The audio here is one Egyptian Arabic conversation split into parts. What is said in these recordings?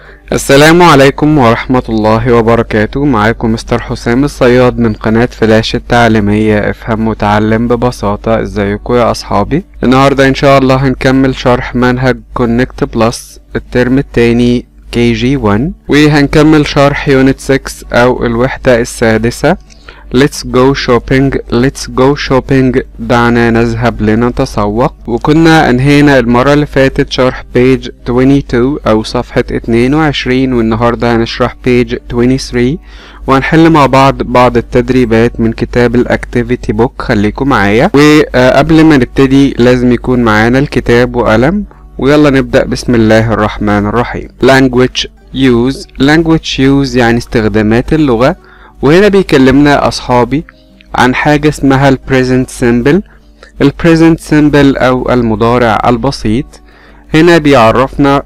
السلام عليكم ورحمة الله وبركاته معاكم مستر حسام الصياد من قناة فلاش التعليمية افهم وتعلم ببساطة ازيكم يا اصحابي النهاردة ان شاء الله هنكمل شرح منهج كونكت بلس الترم التاني كي جي 1 وهنكمل شرح يونت 6 او الوحدة السادسة Let's go shopping Let's go shopping دعنا نذهب لنتسوق وكنا انهينا المرة اللي فاتت شرح page 22 او صفحة 22 والنهاردة هنشرح page 23 وهنحل مع بعض بعض التدريبات من كتاب الاكتيفيتي بوك خليكم معايا وقبل ما نبتدي لازم يكون معانا الكتاب وقلم ويلا نبدأ بسم الله الرحمن الرحيم language use language use يعني استخدامات اللغة وهنا بيكلمنا أصحابي عن حاجة اسمها ال present simple ال present simple أو المضارع البسيط هنا بيعرفنا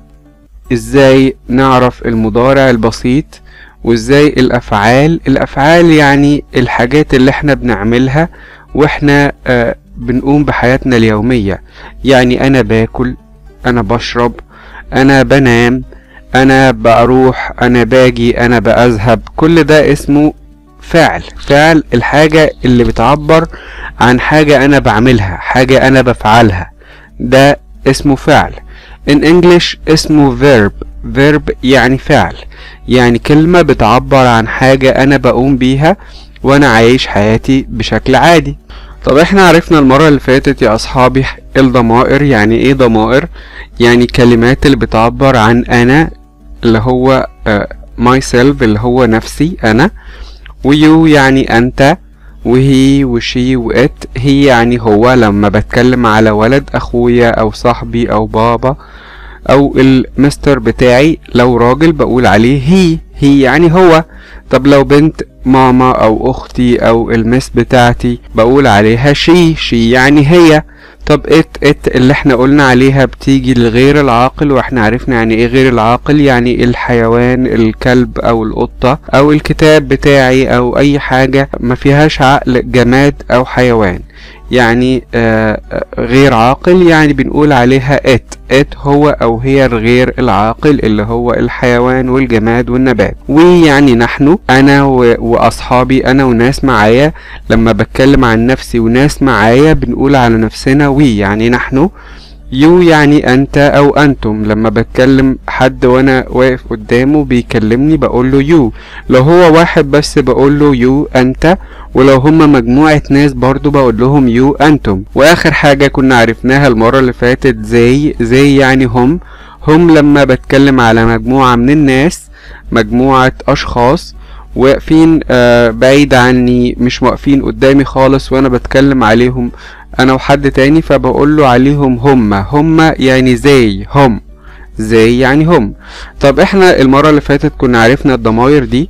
ازاي نعرف المضارع البسيط وازاي الأفعال الأفعال يعني الحاجات اللي احنا بنعملها واحنا آه بنقوم بحياتنا اليومية يعني أنا باكل أنا بشرب أنا بنام أنا بروح أنا باجي أنا بأذهب كل ده اسمه فعل فعل الحاجة اللي بتعبر عن حاجة أنا بعملها حاجة أنا بفعلها ده اسمه فعل in English اسمه verb verb يعني فعل يعني كلمة بتعبر عن حاجة أنا بقوم بيها وأنا عايش حياتي بشكل عادي طب احنا عرفنا المرة اللي فاتت يا أصحابي الضمائر يعني ايه ضمائر يعني كلمات اللي بتعبر عن أنا اللي هو uh, myself اللي هو نفسي أنا ويو يعني انت وهي وشي وات هي يعني هو لما بتكلم على ولد اخويا او صاحبي او بابا او المستر بتاعي لو راجل بقول عليه هي هي يعني هو طب لو بنت ماما او اختي او المس بتاعتي بقول عليها شي شي يعني هي طب ات ات اللي احنا قلنا عليها بتيجي لغير العاقل واحنا عرفنا يعني ايه غير العاقل يعني الحيوان الكلب او القطة او الكتاب بتاعي او اي حاجة ما فيهاش عقل جماد او حيوان يعني آه غير عاقل يعني بنقول عليها ات ات هو او هي الغير العاقل اللي هو الحيوان والجماد والنبات وي يعني نحن انا واصحابي انا وناس معايا لما بتكلم عن نفسي وناس معايا بنقول على نفسنا وي يعني نحن يو يعني انت او انتم لما بتكلم حد وانا واقف قدامه بيكلمني بقول له يو لو هو واحد بس بقول له يو انت ولو هما مجموعة ناس برضو بقول لهم يو انتم واخر حاجة كنا عرفناها المرة اللي فاتت زي زي يعني هم هم لما بتكلم على مجموعة من الناس مجموعة اشخاص واقفين آه بعيد عني مش واقفين قدامي خالص وانا بتكلم عليهم انا وحد تاني فبقول له عليهم هما هما يعني زي هم زي يعني هم طب احنا المرة اللي فاتت كنا عرفنا الضماير دي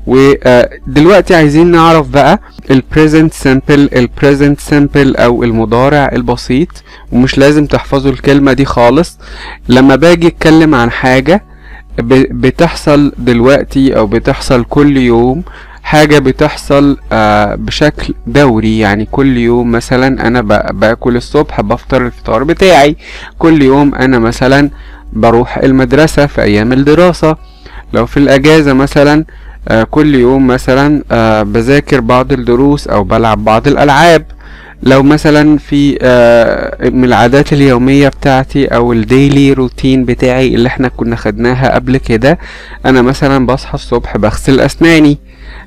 ودلوقتي عايزين نعرف بقى ال present simple ال present simple او المضارع البسيط ومش لازم تحفظوا الكلمة دي خالص لما باجي اتكلم عن حاجة بتحصل دلوقتي او بتحصل كل يوم حاجة بتحصل آه بشكل دوري يعني كل يوم مثلا انا باكل الصبح بفطر الفطار بتاعي كل يوم انا مثلا بروح المدرسة في ايام الدراسة لو في الاجازة مثلا آه كل يوم مثلا آه بذاكر بعض الدروس او بلعب بعض الالعاب لو مثلا في آه من العادات اليومية بتاعتي او الديلي روتين بتاعي اللي احنا كنا خدناها قبل كده انا مثلا بصحى الصبح بغسل اسناني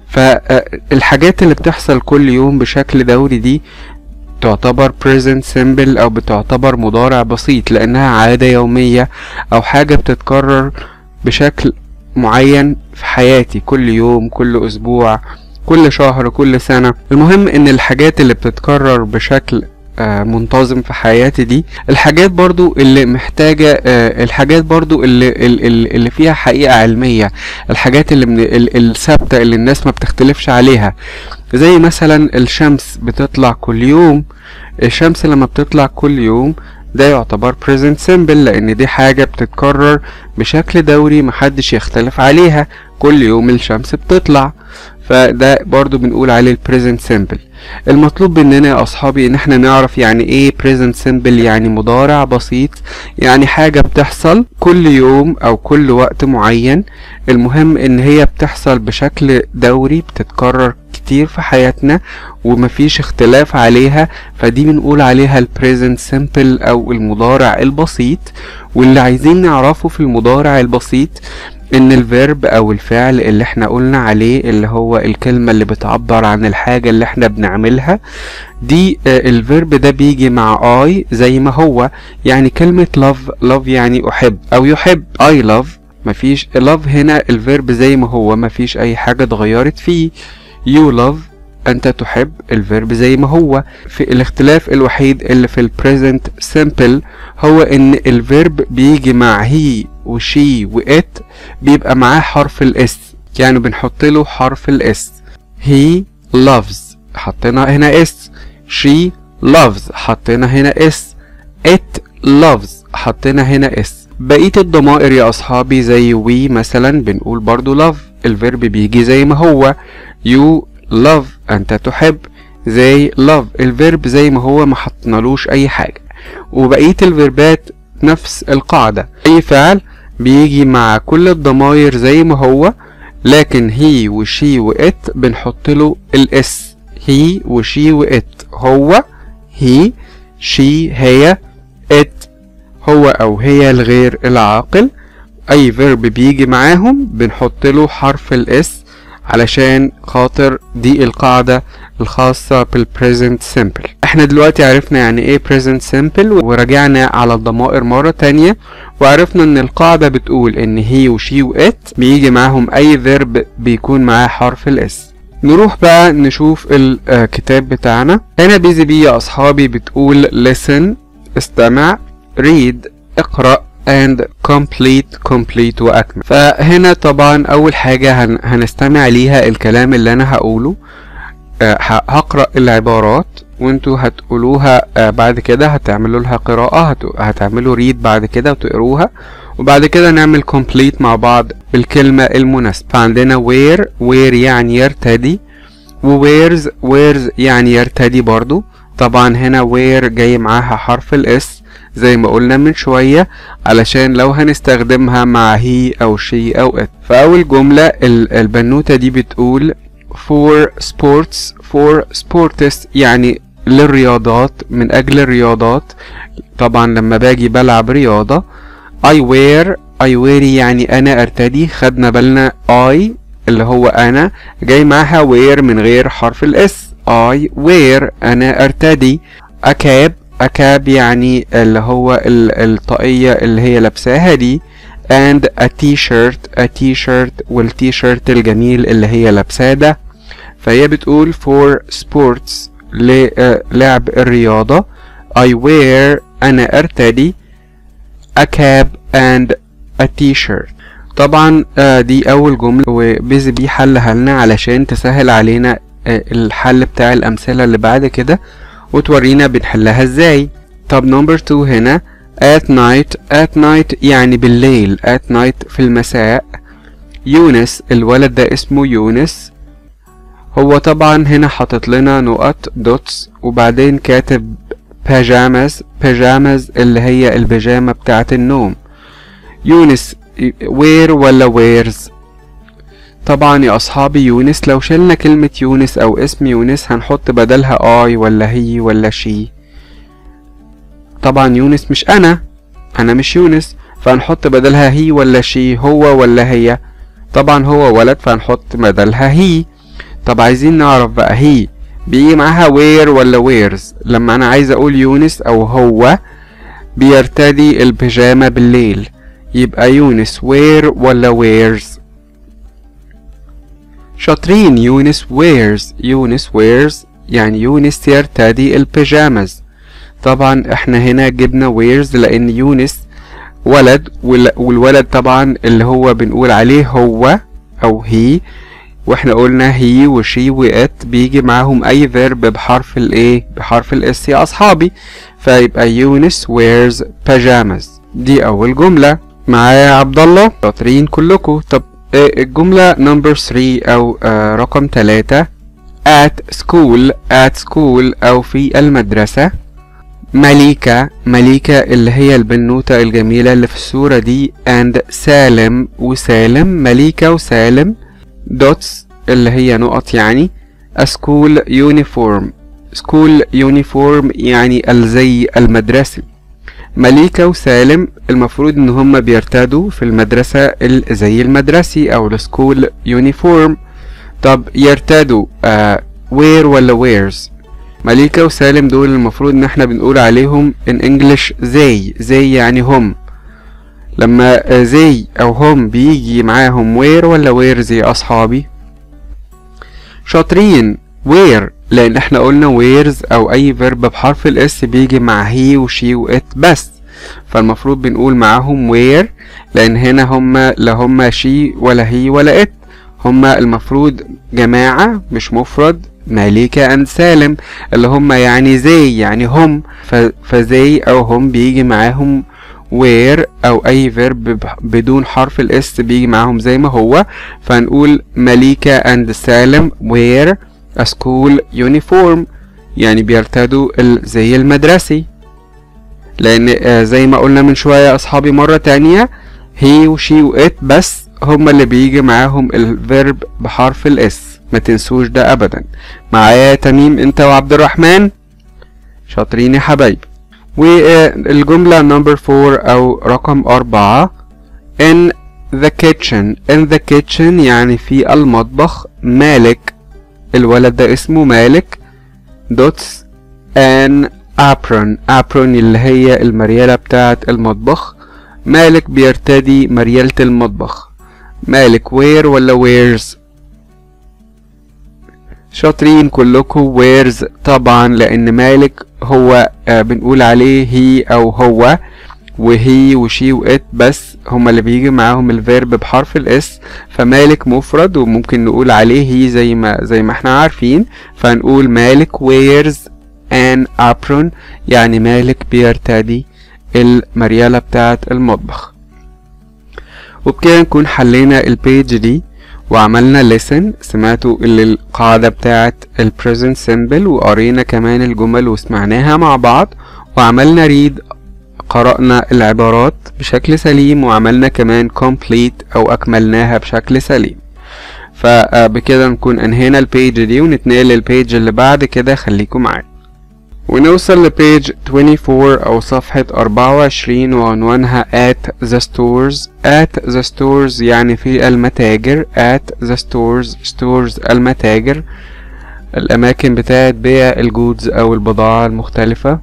فالحاجات اللي بتحصل كل يوم بشكل دوري دي تعتبر present simple او بتعتبر مضارع بسيط لانها عادة يومية او حاجة بتتكرر بشكل معين في حياتي كل يوم كل اسبوع كل شهر كل سنة المهم ان الحاجات اللي بتتكرر بشكل آه منتظم في حياتي دي الحاجات برضو اللي محتاجة آه الحاجات برضو اللي, اللي فيها حقيقة علمية الحاجات اللي من الثابتة اللي الناس ما بتختلفش عليها زي مثلا الشمس بتطلع كل يوم الشمس لما بتطلع كل يوم ده يعتبر present simple لان دي حاجة بتتكرر بشكل دوري محدش يختلف عليها كل يوم الشمس بتطلع فده برضو بنقول عليه البريزنت سيمبل المطلوب مننا يا اصحابي ان احنا نعرف يعني ايه present simple يعني مضارع بسيط يعني حاجة بتحصل كل يوم او كل وقت معين المهم ان هي بتحصل بشكل دوري بتتكرر كتير في حياتنا ومفيش اختلاف عليها فدي بنقول عليها البريزنت سيمبل او المضارع البسيط واللي عايزين نعرفه في المضارع البسيط ان الفيرب او الفعل اللي احنا قلنا عليه اللي هو الكلمة اللي بتعبر عن الحاجة اللي احنا بنعملها دي الفيرب ده بيجي مع اي زي ما هو يعني كلمة love love يعني احب او يحب I love مفيش love هنا الفيرب زي ما هو مفيش اي حاجة اتغيرت فيه you love انت تحب الفيرب زي ما هو في الاختلاف الوحيد اللي في البريزنت سيمبل هو ان الفيرب بيجي مع هي وشي وات بيبقى معاه حرف الاس يعني بنحط له حرف الاس he loves حطينا هنا اس she loves حطينا هنا اس it loves حطينا هنا اس بقية الضمائر يا أصحابي زي we مثلا بنقول برضو love الفيرب بيجي زي ما هو you love أنت تحب زي love الفيرب زي ما هو ما حطنالوش أي حاجة وبقية الفيربات نفس القاعدة أي فعل بيجي مع كل الضماير زي ما هو لكن هي وشي وات بنحط له الاس هي وشي وات هو هي شي هي ات هو او هي الغير العاقل اي فيرب بيجي معاهم بنحط له حرف الاس علشان خاطر دي القاعدة الخاصة بالبريزنت سيمبل احنا دلوقتي عرفنا يعني ايه present simple وراجعنا على الضمائر مرة تانية وعرفنا ان القاعدة بتقول ان هي وشي وات بيجي معاهم اي فيرب بيكون معاه حرف الاس نروح بقى نشوف الكتاب بتاعنا هنا بيزي بي يا اصحابي بتقول listen استمع read اقرأ and complete complete واكمل فهنا طبعا اول حاجة هن هنستمع ليها الكلام اللي انا هقوله أه هقرأ العبارات وانتوا هتقولوها أه بعد كده هتعملوا لها قراءة هت... هتعملوا ريد بعد كده وتقروها وبعد كده نعمل complete مع بعض بالكلمة المناسبة فعندنا where where يعني يرتدي و wears wears يعني يرتدي برضو طبعا هنا where جاي معاها حرف الاس زي ما قلنا من شوية علشان لو هنستخدمها مع هي أو شي أو it فأول جملة البنوتة دي بتقول for sports for sports يعني للرياضات من أجل الرياضات طبعا لما باجي بلعب رياضة I wear I wear يعني أنا أرتدي خدنا بالنا I اللي هو أنا جاي معاها wear من غير حرف الاس I wear أنا أرتدي أكاب أكاب يعني اللي هو الطاقية اللي هي لابساها دي and a t-shirt a t-shirt والتيشيرت الجميل اللي هي لابساه ده فهي بتقول for sports لعب الرياضة I wear أنا أرتدي a cap and a t-shirt طبعا دي أول جملة وبيزي بي حلها لنا علشان تسهل علينا الحل بتاع الأمثلة اللي بعد كده وتورينا بنحلها ازاي طب نمبر 2 هنا at night at night يعني بالليل at night في المساء يونس الولد ده اسمه يونس هو طبعا هنا حاطط لنا نقط دوتس وبعدين كاتب باجامز باجامز اللي هي البيجامة بتاعة النوم يونس وير ولا ويرز طبعا يا اصحابي يونس لو شلنا كلمة يونس او اسم يونس هنحط بدلها اي ولا هي ولا شي طبعا يونس مش انا انا مش يونس فهنحط بدلها هي ولا شي هو ولا هي طبعا هو ولد فهنحط بدلها هي طب عايزين نعرف بقى هي بيجي معاها وير ولا ويرز لما انا عايز اقول يونس او هو بيرتدي البيجامة بالليل يبقى يونس وير ولا ويرز شاطرين يونس ويرز يونس ويرز يعني يونس يرتدي البيجامز طبعا احنا هنا جبنا ويرز لان يونس ولد والولد طبعا اللي هو بنقول عليه هو او هي واحنا قلنا هي وشي وات بيجي معاهم اي فيرب بحرف الايه بحرف الاس يا اصحابي فيبقى يونس wears pajamas دي اول جملة معايا يا عبد الله شاطرين كلكم طب آه، الجملة number 3 أو آه، رقم 3 at school at school أو في المدرسة مليكة مليكة اللي هي البنوتة الجميلة اللي في الصورة دي and سالم وسالم مليكة وسالم dots اللي هي نقط يعني a school uniform school uniform يعني الزي المدرسي مليكة وسالم المفروض ان هما بيرتدوا في المدرسة الزي المدرسي او السكول يونيفورم طب يرتدوا آه وير ولا ويرز مليكة وسالم دول المفروض ان احنا بنقول عليهم in English زي زي يعني هم لما آه، زي او هم بيجي معاهم وير ولا ويرز يا اصحابي شاطرين وير لان احنا قلنا ويرز او اي فيرب بحرف الاس بيجي مع هي وشي وات بس فالمفروض بنقول معاهم وير لان هنا هما لا هما شي ولا هي ولا ات هما المفروض جماعة مش مفرد مالكة اند سالم اللي هما يعني زي يعني هم ف- فزي او هم بيجي معاهم وير او اي فيرب بدون حرف الاس بيجي معاهم زي ما هو فنقول مليكة اند سالم وير a school uniform يعني بيرتدوا الزي المدرسي لان آه، زي ما قلنا من شوية اصحابي مرة تانية هي وشي وات بس هما اللي بيجي معاهم الفيرب بحرف الاس ما تنسوش ده ابدا معايا يا تميم انت وعبد الرحمن شاطرين يا حبايبي والجملة نمبر فور او رقم اربعة in the kitchen in the kitchen يعني في المطبخ مالك الولد ده اسمه مالك دوتس ان apron apron اللي هي المريالة بتاعة المطبخ مالك بيرتدي مريالة المطبخ مالك وير ولا ويرز شاطرين كلكم ويرز طبعا لان مالك هو آه بنقول عليه هي او هو وهي وشي وات بس هما اللي بيجي معاهم الفيرب بحرف الاس فمالك مفرد وممكن نقول عليه هي زي ما زي ما احنا عارفين فنقول مالك wears an apron يعني مالك بيرتدي المريالة بتاعة المطبخ وبكده نكون حلينا البيج دي وعملنا listen سمعتوا اللي القاعدة بتاعة ال present simple وقرينا كمان الجمل وسمعناها مع بعض وعملنا read قرأنا العبارات بشكل سليم وعملنا كمان complete أو أكملناها بشكل سليم فبكده نكون أنهينا البيج دي ونتنقل للبيج اللي بعد كده خليكم معايا ونوصل لبيج 24 أو صفحة 24 وعنوانها at the stores at the stores يعني في المتاجر at the stores stores المتاجر الأماكن بتاعت بيع الجودز أو البضاعة المختلفة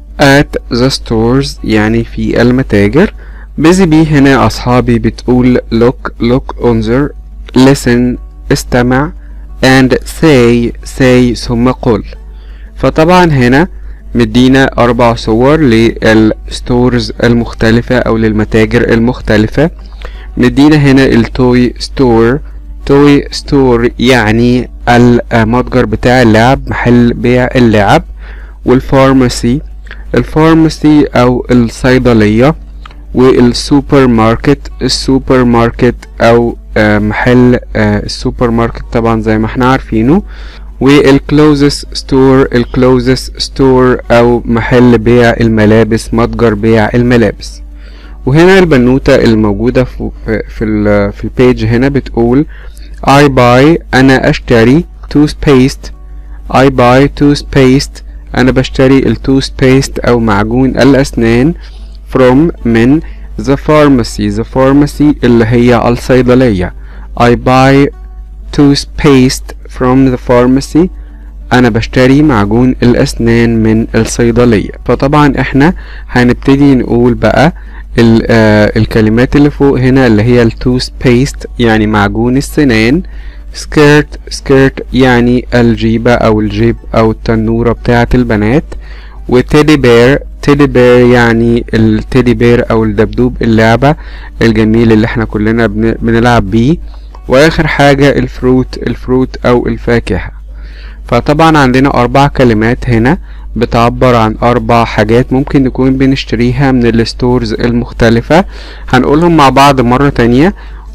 at the stores يعني في المتاجر busy bee هنا أصحابي بتقول look look انظر listen استمع and say say ثم قل فطبعا هنا مدينا أربع صور للستورز المختلفة أو للمتاجر المختلفة مدينا هنا التوي ستور توي ستور يعني المتجر بتاع اللعب محل بيع اللعب والفارماسي الفارماسي أو الصيدلية والسوبر ماركت السوبر ماركت أو آه، محل آه، السوبر ماركت طبعا زي ما احنا عارفينه والكلوزس ستور الكلوزس ستور او محل بيع الملابس متجر بيع الملابس وهنا البنوتة الموجودة في في ال في البيج هنا بتقول I buy أنا أشتري toothpaste I buy toothpaste أنا بشتري التوثبيست أو معجون الأسنان from من the pharmacy the pharmacy اللي هي الصيدلية I buy toothpaste from the pharmacy انا بشتري معجون الاسنان من الصيدلية فطبعا احنا هنبتدي نقول بقى ال آه الكلمات اللي فوق هنا اللي هي التوث بيست يعني معجون السنان سكيرت سكيرت يعني الجيبة او الجيب او التنورة بتاعة البنات وتيدي بير تيدي بير يعني التيدي بير او الدبدوب اللعبة الجميل اللي احنا كلنا بن- بنلعب بيه واخر حاجة الفروت الفروت او الفاكهة فطبعا عندنا اربع كلمات هنا بتعبر عن اربع حاجات ممكن نكون بنشتريها من الستورز المختلفة هنقولهم مع بعض مرة تانية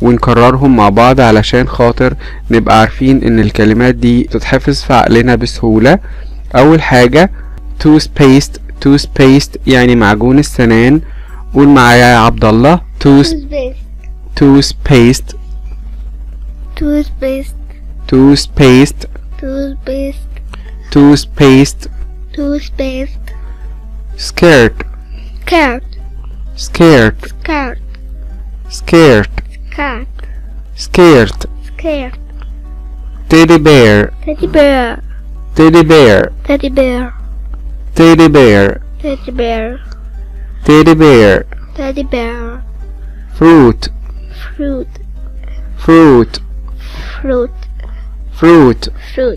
ونكررهم مع بعض علشان خاطر نبقى عارفين ان الكلمات دي تتحفظ في عقلنا بسهولة اول حاجة toothpaste toothpaste يعني معجون السنان قول معايا يا عبد الله tooth toothpaste toothpaste toothpaste toothpaste toothpaste toothpaste skirt skirt skirt skirt skirt skirt skirt skirt teddy bear teddy bear teddy bear teddy bear teddy bear teddy bear teddy bear teddy bear fruit fruit fruit fruit fruit fruit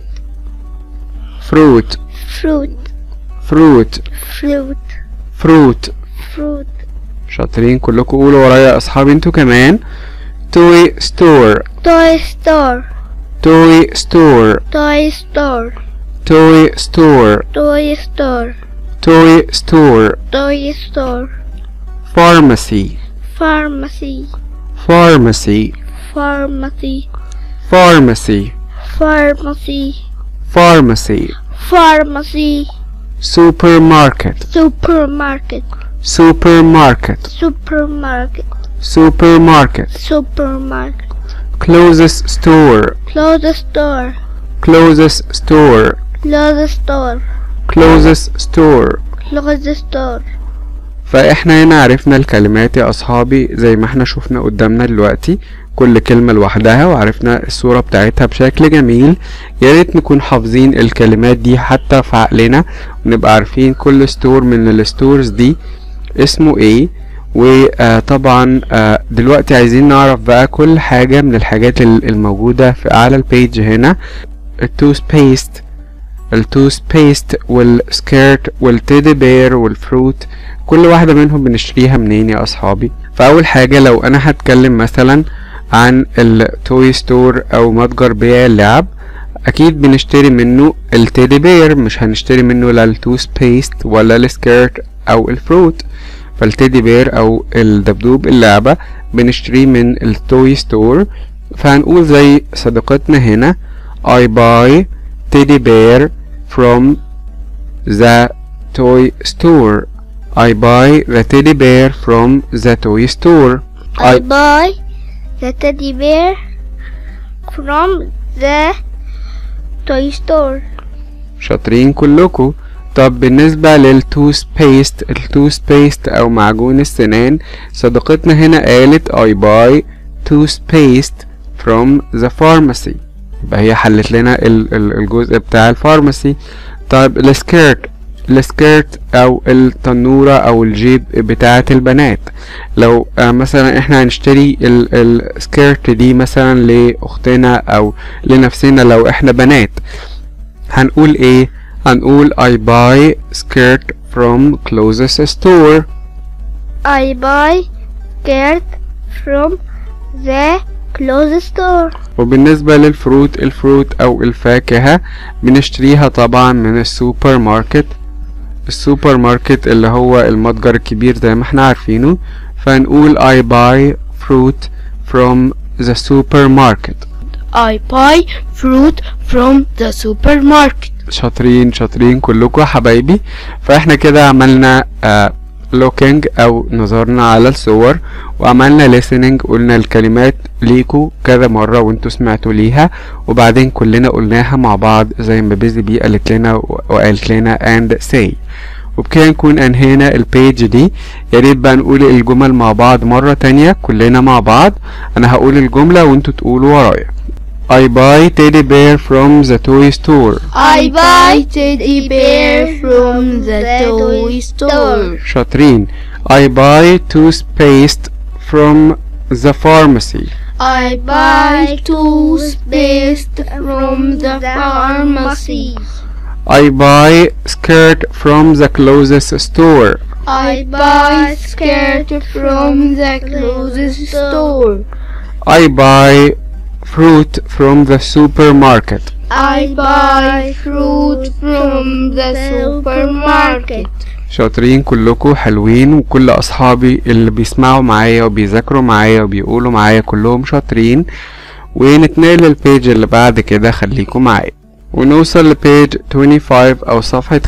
fruit fruit fruit fruit fruit fruit شاطرين كلكم قولوا ورايا يا اصحابي انتوا كمان toy store toy store toy store toy store toy store toy store toy store toy store pharmacy pharmacy pharmacy pharmacy pharmacy pharmacy pharmacy pharmacy supermarket supermarket supermarket supermarket supermarket supermarket closest store clothes store closest store clothes store closest store clothes store فاحنا هنا عرفنا الكلمات يا اصحابي زي ما احنا شفنا قدامنا دلوقتي كل كلمة لوحدها وعرفنا الصورة بتاعتها بشكل جميل يا ريت نكون حافظين الكلمات دي حتى في عقلنا ونبقى عارفين كل ستور من الستورز دي اسمه ايه وطبعا دلوقتي عايزين نعرف بقى كل حاجة من الحاجات ال- الموجودة في اعلى البيج هنا التوث بيست التوث بيست والسكيرت والتيدي بير والفروت كل واحدة منهم بنشتريها منين يا أصحابي فأول حاجة لو أنا هتكلم مثلا عن التوي ستور أو متجر بيع اللعب أكيد بنشتري منه التيدي بير مش هنشتري منه لا التوث بيست ولا السكيرت أو الفروت فالتيدي بير أو الدبدوب اللعبة بنشتريه من التوي ستور فهنقول زي صديقتنا هنا I buy teddy bear from the toy store I buy the teddy bear from the toy store. I I buy the teddy bear from the toy store شاطرين كلكم طب بالنسبة للتوث بيست التوث بيست أو معجون السنان صديقتنا هنا قالت I buy toothpaste from the pharmacy يبقى هي حلت لنا ال- ال- الجزء بتاع الفارماسي طيب السكيرت السكيرت او التنورة او الجيب بتاعة البنات لو آه، مثلا احنا هنشتري ال- السكيرت دي مثلا لاختنا او لنفسنا لو احنا بنات هنقول ايه هنقول I buy skirt from closest store I buy skirt from the clothes store وبالنسبة للفروت الفروت أو الفاكهة بنشتريها طبعا من السوبر ماركت السوبر ماركت اللي هو المتجر الكبير زي ما احنا عارفينه فنقول I buy fruit from the supermarket I buy fruit from the supermarket شاطرين شاطرين كلكم يا حبايبي فاحنا كده عملنا آه looking او نظرنا على الصور وعملنا listening قلنا الكلمات ليكوا كذا مرة وانتوا سمعتوا ليها وبعدين كلنا قلناها مع بعض زي ما بيزي بي قالت لنا و- وقالت لنا and say وبكده نكون انهينا البيج دي يا ريت بقى نقول الجمل مع بعض مرة تانية كلنا مع بعض انا هقول الجملة وانتوا تقولوا ورايا I buy teddy bear from the toy store I buy teddy bear from the toy store شاطرين I buy toothpaste from the pharmacy I buy toothpaste from the pharmacy I buy skirt from the closest store I buy skirt from the clothes store I buy fruit from the supermarket I buy fruit from the supermarket شاطرين كلكم حلوين وكل اصحابي اللي بيسمعوا معايا وبيذاكروا معايا وبيقولوا معايا كلهم شاطرين ونتنقل للبيج اللي بعد كده خليكم معايا ونوصل لبيج 25 او صفحة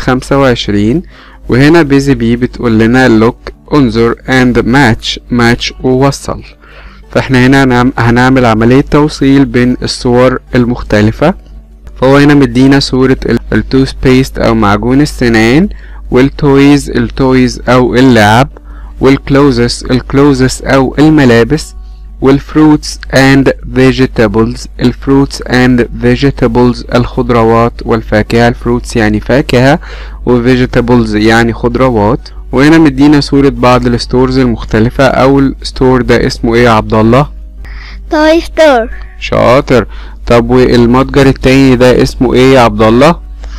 25 وهنا بيزي بي بتقول لنا look انظر and match match ووصل فاحنا هنا هنعم- هنعمل عملية توصيل بين الصور المختلفة فهو هنا مدينا صورة التوث بيست او معجون السنان والتويز التويز او اللعب والكلوزس الكلوزس او الملابس والفروتس اند vegetables الفروتس اند vegetables الخضروات والفاكهة الفروتس يعني فاكهة وvegetables يعني خضروات وهنا مدينا صورة بعض الستورز المختلفة أول ستور ده اسمه ايه يا عبد الله توي ستور شاطر طب والمتجر التاني ده اسمه ايه يا عبد الله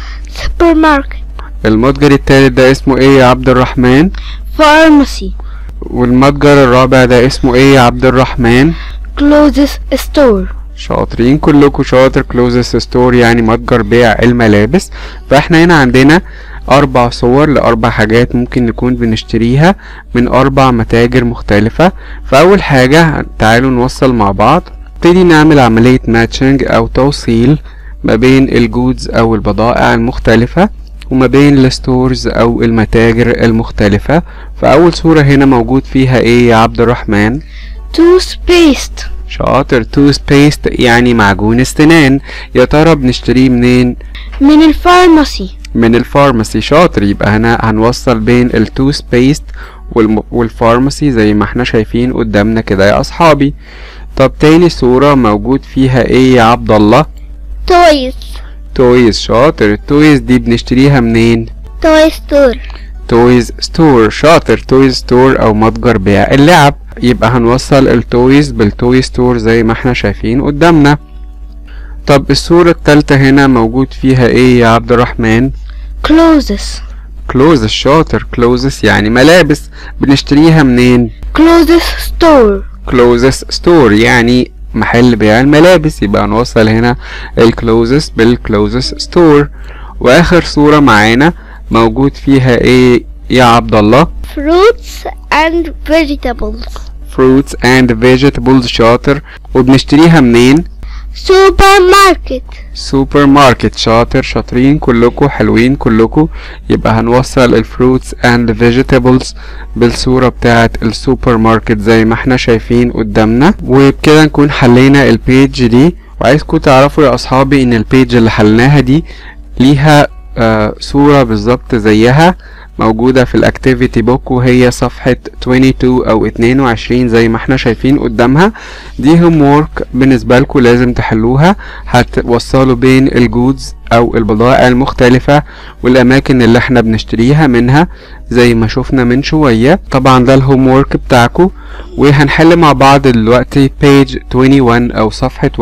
سوبر ماركت المتجر التالت ده اسمه ايه يا عبد الرحمن فارماسي والمتجر الرابع ده اسمه ايه يا عبد الرحمن كلوزس ستور شاطرين كلكم شاطر كلوزست ستور يعني متجر بيع الملابس فاحنا هنا عندنا اربع صور لاربع حاجات ممكن نكون بنشتريها من اربع متاجر مختلفة فاول حاجة تعالوا نوصل مع بعض نبتدي نعمل عملية ماتشنج او توصيل ما بين الجودز او البضائع المختلفة وما بين الستورز او المتاجر المختلفة فاول صورة هنا موجود فيها ايه يا عبد الرحمن توث بيست شاطر توث بيست يعني معجون السنان يا ترى بنشتريه منين من الفارماسي من الفارماسي شاطر يبقى هنا هنوصل بين التوث بيست والم... والفارماسي زي ما احنا شايفين قدامنا كده يا اصحابي طب تاني صورة موجود فيها ايه يا عبد الله تويز تويز شاطر التويز دي بنشتريها منين توي ستور تويز ستور شاطر تويز ستور او متجر بيع اللعب يبقى هنوصل التويز بالتوي ستور زي ما احنا شايفين قدامنا طب الصورة التالتة هنا موجود فيها ايه يا عبد الرحمن كلوزس كلوز الشاطر كلوزس يعني ملابس بنشتريها منين كلوزس ستور كلوزس ستور يعني محل بيع الملابس يبقى نوصل هنا الكلوزس بالكلوزس ستور واخر صورة معانا موجود فيها ايه يا عبد الله fruits and vegetables fruits and vegetables شاطر وبنشتريها منين سوبر ماركت سوبر ماركت شاطر شاطرين كلكم حلوين كلكم يبقى هنوصل الفروتس اند فيجيتابلز بالصورة بتاعة السوبر ماركت زي ما احنا شايفين قدامنا وبكده نكون حلينا البيج دي وعايزكم تعرفوا يا اصحابي ان البيج اللي حلناها دي ليها آه صورة بالظبط زيها موجودة في الاكتيفيتي بوك وهي صفحة 22 او 22 زي ما احنا شايفين قدامها دي هوم وورك بالنسبة لكم لازم تحلوها هتوصلوا بين الجودز او البضائع المختلفة والاماكن اللي احنا بنشتريها منها زي ما شفنا من شوية طبعا ده الهوم وورك بتاعكم وهنحل مع بعض دلوقتي page 21 او صفحة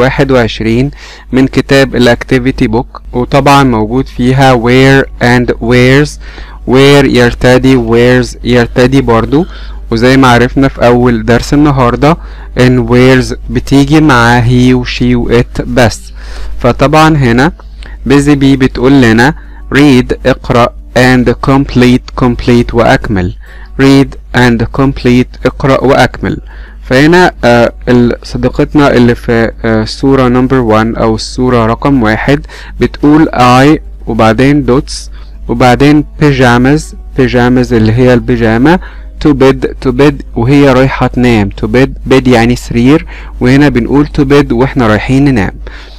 21 من كتاب الاكتيفيتي بوك وطبعا موجود فيها where and where's where يرتدي where's يرتدي برضو وزي ما عرفنا في اول درس النهاردة ان where's بتيجي مع he و she و it بس فطبعا هنا busy بي بتقول لنا read اقرأ and complete complete واكمل read and complete اقرأ واكمل فهنا آه ال- صديقتنا اللي في آه الصورة نمبر 1 او الصورة رقم واحد بتقول I وبعدين دوتس وبعدين pajamas pajamas اللي هي البيجامة to bed to bed وهي رايحة تنام to bed bed يعني سرير وهنا بنقول to bed واحنا رايحين ننام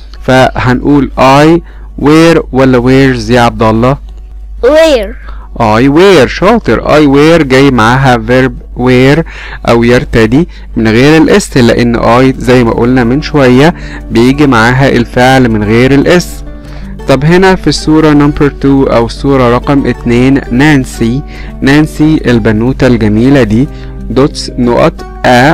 فهنقول I wear ولا wears يا عبد الله where I wear شاطر I wear جاي معاها verb wear أو يرتدي من غير الاس لأن I زي ما قلنا من شوية بيجي معاها الفعل من غير الاس طب هنا في الصورة نمبر 2 أو الصورة رقم 2 نانسي نانسي البنوتة الجميلة دي دوتس نقط a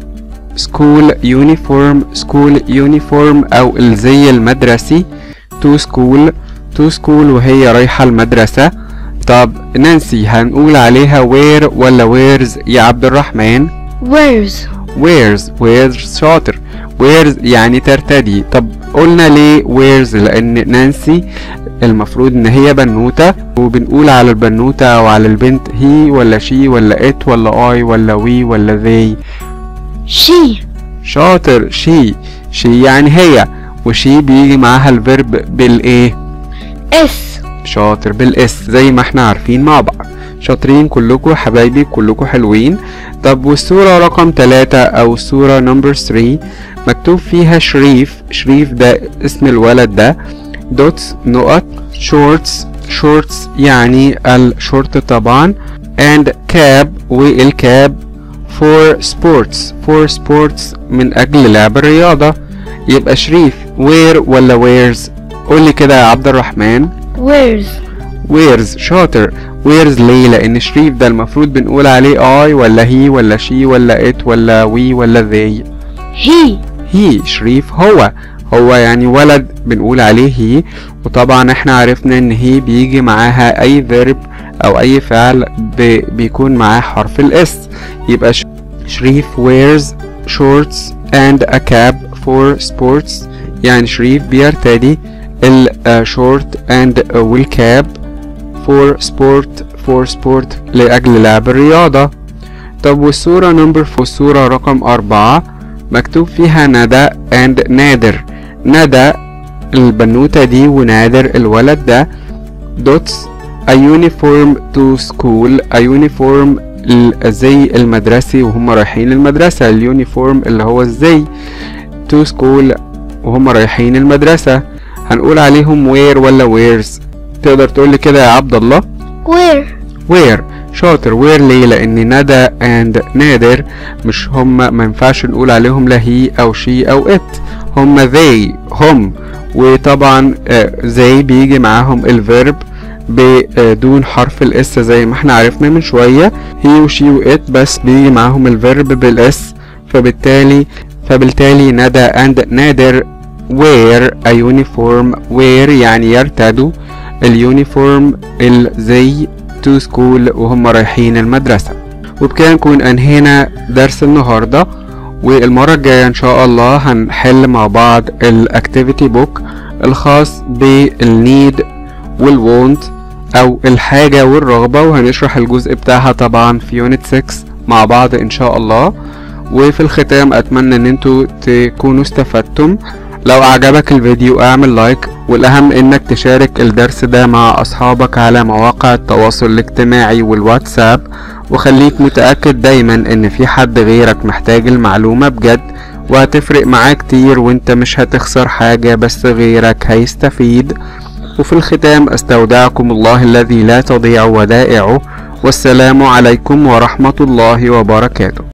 school uniform school uniform أو الزي المدرسي to school to school وهي رايحة المدرسة طب نانسي هنقول عليها where ولا where's يا عبد الرحمن where's wears wears شاطر wears يعني ترتدي طب قلنا ليه wears لان نانسي المفروض ان هي بنوتة وبنقول على البنوتة او على البنت هي ولا شي ولا ات ولا اي ولا وي ولا ذي She. شاطر شي شي يعني هي وشي بيجي معاها الفيرب بالايه S. شاطر بالاس زي ما احنا عارفين مع بعض شاطرين كلكم حبايبي كلكم حلوين طب والصورة رقم تلاتة او الصورة نمبر 3 مكتوب فيها شريف شريف ده اسم الولد ده دوتس نقط شورتس شورتس يعني الشورت طبعا and كاب والكاب for sports for sports من اجل لعب الرياضة يبقى شريف where ولا where's قولي كده يا عبد الرحمن Where's? ويرز شاطر ويرز ليه لان شريف ده المفروض بنقول عليه اي ولا هي ولا شي ولا ات ولا وي ولا ذي He. هي شريف هو هو يعني ولد بنقول عليه هي وطبعا احنا عرفنا ان هي بيجي معاها اي فيرب او اي فعل بي بيكون معاه حرف الاس يبقى ش- شريف wears shorts and a cap for sports يعني شريف بيرتدي الشورت and والكاب for sport for sport لأجل لعب الرياضة طب والصورة نمبر والصورة رقم أربعة مكتوب فيها ندى and نادر ندى البنوتة دي ونادر الولد ده دوتس a uniform to school a uniform الزي المدرسي وهم رايحين المدرسة اليونيفورم اللي هو الزي to school وهم رايحين المدرسة هنقول عليهم where ولا where's تقدر تقولي كده يا عبد الله Where? where شاطر where ليه لان ندى and نادر مش هم ما ينفعش نقول عليهم لا هي او شي او ات هم they هم وطبعا آه، they بيجي معاهم الفيرب بدون حرف الاس زي ما احنا عرفنا من شوية هي وشي وات بس بيجي معاهم الفيرب بالاس فبالتالي فبالتالي ندى and نادر wear a uniform wear يعني يرتدوا اليونيفورم الزي تو سكول وهم رايحين المدرسة وبكده نكون أنهينا درس النهاردة والمرة الجاية إن شاء الله هنحل مع بعض الأكتيفيتي بوك الخاص بالنيد والوونت أو الحاجة والرغبة وهنشرح الجزء بتاعها طبعا في يونت 6 مع بعض إن شاء الله وفي الختام أتمنى إن انتوا تكونوا استفدتم لو أعجبك الفيديو اعمل لايك والأهم إنك تشارك الدرس ده مع أصحابك على مواقع التواصل الاجتماعي والواتساب وخليك متأكد دايما إن في حد غيرك محتاج المعلومة بجد وهتفرق معاه كتير وانت مش هتخسر حاجة بس غيرك هيستفيد وفي الختام استودعكم الله الذي لا تضيع ودائعه والسلام عليكم ورحمة الله وبركاته